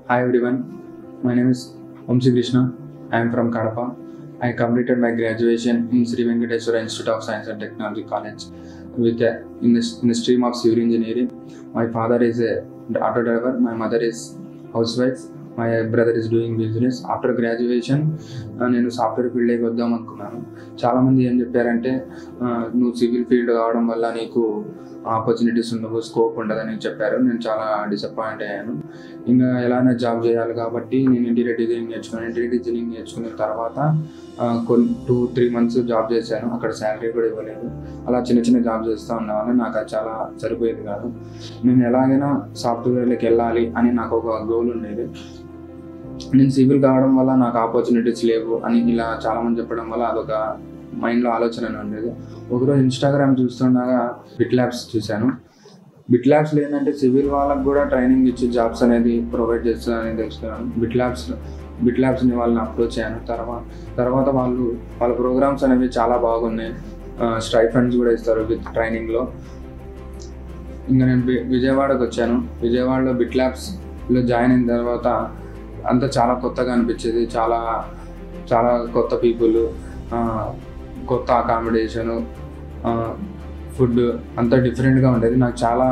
Hi everyone, my name is Vamsi Krishna. I am from Kadapa. I completed my graduation in Sri Venkateswara Institute of Science and Technology College with a, in, the, in the stream of civil engineering. My father is a auto driver, my mother is housewife, my brother is doing business. After graduation నేను software ఫీల్డ్కి వద్దాం అనుకున్నాను చాలామంది ఏం చెప్పారంటే ఆ, నువ్వు civil field కావడం వల్ల నీకు ఆపర్చునిటీస్ ఉండవు స్కోప్ ఉండదని చెప్పారు నేను చాలా డిసప్పాయింట్ అయ్యాను ఇంకా ఎలానే జాబ్ చేయాలి కాబట్టి నేను ఇంటీరియర్ డిజైనింగ్ నేర్చుకున్నాను ఇంటీరియర్ డిజైనింగ్ నేర్చుకున్న తర్వాత ఆ, కొన్ని టూ త్రీ మంత్స్ జాబ్ చేశాను అక్కడ శాలరీ కూడా ఇవ్వలేదు అలా చిన్న చిన్న జాబ్ చేస్తూ ఉండేవాళ్ళు నాకు అది చాలా సరిపోయేది కాదు నేను ఎలాగైనా సాఫ్ట్వేర్లోకి వెళ్ళాలి అని నాకు ఒక గోల్ ఉండేది నేను సివిల్ కావడం వల్ల నాకు ఆపర్చునిటీస్ లేవు అని ఇలా చాలామంది చెప్పడం వల్ల అదొక మైండ్లో ఆలోచన ఉండేది ఒకరోజు ఇన్స్టాగ్రామ్ చూస్తుండగా బిట్ ల్యాబ్స్ చూశాను బిట్ ల్యాబ్స్లో ఏంటంటే సివిల్ వాళ్ళకి కూడా ట్రైనింగ్ ఇచ్చి జాబ్స్ అనేది ప్రొవైడ్ చేస్తుందని తెలుసుకున్నాను బిట్ ల్యాబ్స్ బిట్ ల్యాబ్స్ని వాళ్ళని అప్రోచ్ అయ్యాను తర్వాత తర్వాత వాళ్ళు వాళ్ళ ప్రోగ్రామ్స్ అనేవి చాలా బాగున్నాయి స్ట్రైక్ ఫండ్స్ కూడా ఇస్తారు విత్ ట్రైనింగ్లో ఇంకా నేను వి- విజయవాడకు వచ్చాను విజయవాడలో బిట్ ల్యాబ్స్లో జాయిన్ అయిన తర్వాత అంతా చాలా కొత్తగా అనిపించేది చాలా చాలా కొత్త పీపుల్ కొత్త అకామిడేషను ఫుడ్ అంతా డిఫరెంట్గా ఉండేది నాకు చాలా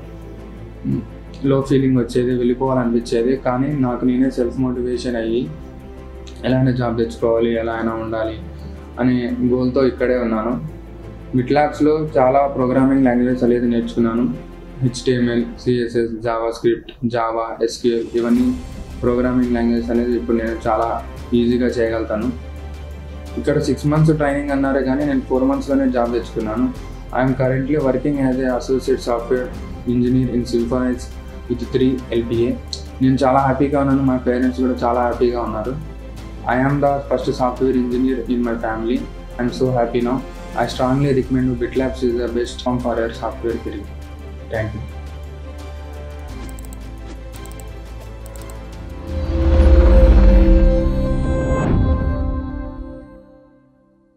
లో ఫీలింగ్ వచ్చేది వెళ్ళిపోవాలనిపించేది కానీ నాకు నేనే సెల్ఫ్ మోటివేషన్ అయ్యి ఎలా అయినా జాబ్ తెచ్చుకోవాలి ఎలా అయినా ఉండాలి అనే గోల్తో ఇక్కడే ఉన్నాను బిట్ ల్యాబ్స్లో చాలా ప్రోగ్రామింగ్ లాంగ్వేజెస్ అనేది నేర్చుకున్నాను HTML CSS JavaScript Java SQL ఇవన్నీ ప్రోగ్రామింగ్ లాంగ్వేజ్ అనేది ఇప్పుడు నేను చాలా ఈజీగా చేయగలుగుతాను ఇక్కడ సిక్స్ మంత్స్ ట్రైనింగ్ అన్నారే కానీ నేను ఫోర్ మంత్స్లోనే జాబ్ తెచ్చుకున్నాను I'm currently working as a associate software engineer in సిల్ఫనైజ్ విత్ త్రీ ఎల్పిఏ నేను చాలా హ్యాపీగా ఉన్నాను మా పేరెంట్స్ కూడా చాలా హ్యాపీగా ఉన్నారు I am the first software engineer in my family I'm so happy now I strongly recommend Bit Labs is the best firm for your software career thank you